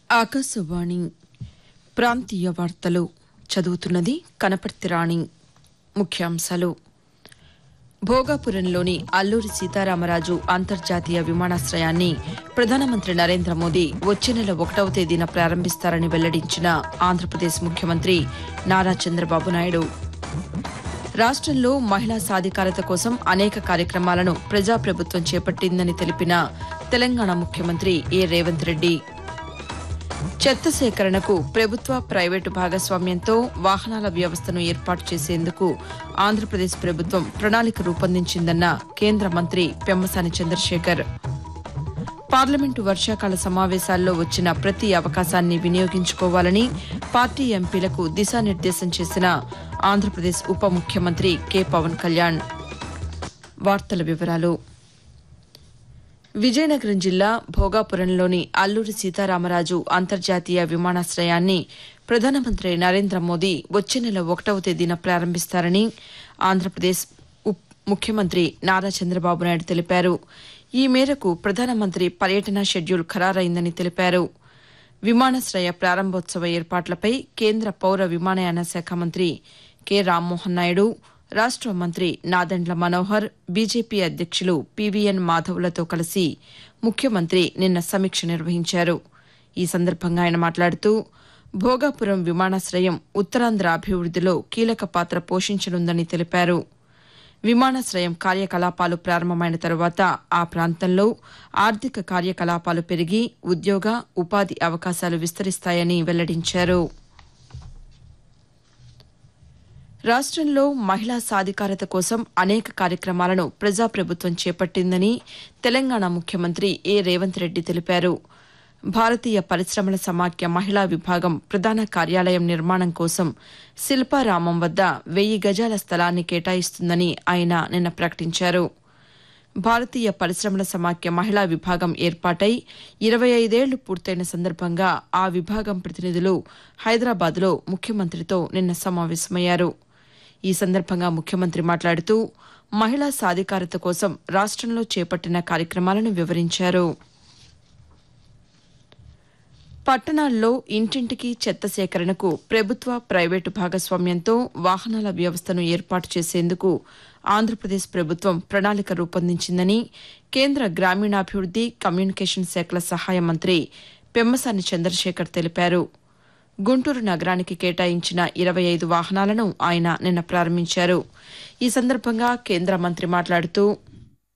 ఆకాశవాణి ప్రాంతీయ వార్తలు చదువుతున్నది కనపర్తి రాణి ముఖ్యాంశాలు భోగాపురంలోని అల్లూరి సీతారామరాజు అంతర్జాతీయ విమానాశ్రయాన్ని ప్రధానమంత్రి నరేంద్ర మోదీ వచ్చే నెల ఒకటవ తేదీన ప్రారంభిస్తారని వెల్లడించిన ఆంధ్రప్రదేశ్ ముఖ్యమంత్రి నారా చంద్రబాబు నాయుడు రాష్ట్రంలో మహిళా సాధికారత కోసం అనేక కార్యక్రమాలను ప్రజాప్రభుత్వం చేపట్టిందని తెలిపిన తెలంగాణ ముఖ్యమంత్రి ఏ రేవంత్ రెడ్డి చెత్త సేకరణకు ప్రభుత్వ ప్రైవేటు భాగస్వామ్యంతో వాహనాల వ్యవస్థను ఏర్పాటు చేసేందుకు ఆంధ్రప్రదేశ్ ప్రభుత్వం ప్రణాళిక రూపొందించిందన్న కేంద్ర మంత్రి పెమ్మసాని చంద్రశేఖర్ పార్లమెంటు వర్షాకాల సమావేశాల్లో వచ్చిన ప్రతి అవకాశాన్ని వినియోగించుకోవాలని పార్టీ ఎంపీలకు దిశానిర్దేశం చేసిన ఆంధ్రప్రదేశ్ ఉప ముఖ్యమంత్రి కె పవన్ కళ్యాణ్ వార్తల వివరాలు విజయనగరం జిల్లా భోగాపురంలోని అల్లూరి సీతారామరాజు అంతర్జాతీయ విమానాశ్రయాన్ని ప్రధానమంత్రి నరేంద్ర మోదీ వచ్చే నెల ఒకటవ తేదీన ప్రారంభిస్తారని ఆంధ్రప్రదేశ్ ఉప్ ముఖ్యమంత్రి నారా చంద్రబాబు నాయుడు తెలిపారు ఈ మేరకు ప్రధానమంత్రి పర్యటన షెడ్యూల్ ఖరారైందని తెలిపారు విమానాశ్రయ ప్రారంభోత్సవ ఏర్పాట్లపై కేంద్ర పౌర విమానయాన శాఖ మంత్రి కె రామ్మోహన్ నాయుడు రాష్ట మంత్రి నాదెండ్ల మనోహర్ బీజేపీ అధ్యక్షులు పీవీఎన్ మాధవ్లతో కలిసి ముఖ్యమంత్రి నిన్న సమీక్ష నిర్వహించారు ఈ సందర్భంగా ఆయన మాట్లాడుతూ భోగాపురం విమానాశ్రయం ఉత్తరాంధ్ర అభివృద్దిలో కీలక పాత్ర పోషించనుందని తెలిపారు విమానాశ్రయం కార్యకలాపాలు ప్రారంభమైన తరువాత ఆ ప్రాంతంలో ఆర్థిక కార్యకలాపాలు పెరిగి ఉద్యోగ ఉపాధి అవకాశాలు విస్తరిస్తాయని వెల్లడించారు రాష్ట్రంలో మహిళా సాధికారత కోసం అనేక కార్యక్రమాలను ప్రజాప్రభుత్వం చేపట్టిందని తెలంగాణ ముఖ్యమంత్రి ఏ రేవంత్ రెడ్డి తెలిపారు భారతీయ పరిశ్రమల సమాఖ్య మహిళా విభాగం ప్రధాన కార్యాలయం నిర్మాణం కోసం శిల్పారామం వద్ద వెయ్యి గజాల స్థలాన్ని కేటాయిస్తుందని ఆయన నిన్న ప్రకటించారు భారతీయ పరిశ్రమల సమాఖ్య మహిళా విభాగం ఏర్పాటై ఇరవై ఐదేళ్లు పూర్తయిన సందర్భంగా ఆ విభాగం ప్రతినిధులు హైదరాబాద్లో ముఖ్యమంత్రితో నిన్న సమావేశమయ్యారు ఈ సందర్భంగా ముఖ్యమంత్రి మాట్లాడుతూ మహిళా సాధికారత కోసం రాష్ట్రంలో చేపట్టిన కార్యక్రమాలను వివరించారు పట్టణాల్లో ఇంటింటికి చెత్త సేకరణకు ప్రభుత్వ ప్రైవేటు భాగస్వామ్యంతో వాహనాల వ్యవస్థను ఏర్పాటు చేసేందుకు ఆంధ్రప్రదేశ్ ప్రభుత్వం ప్రణాళిక రూపొందించిందని కేంద్ర గ్రామీణాభివృద్ది కమ్యూనికేషన్ శాఖల సహాయ మంత్రి పెమ్మసాని చంద్రశేఖర్ తెలిపారు గుంటూరు నగరానికి కేటాయించిన ఇరవై ఐదు వాహనాలను ఆయన నిన్న ప్రారంభించారు ఈ సందర్భంగా కేంద్ర మంత్రి మాట్లాడుతూ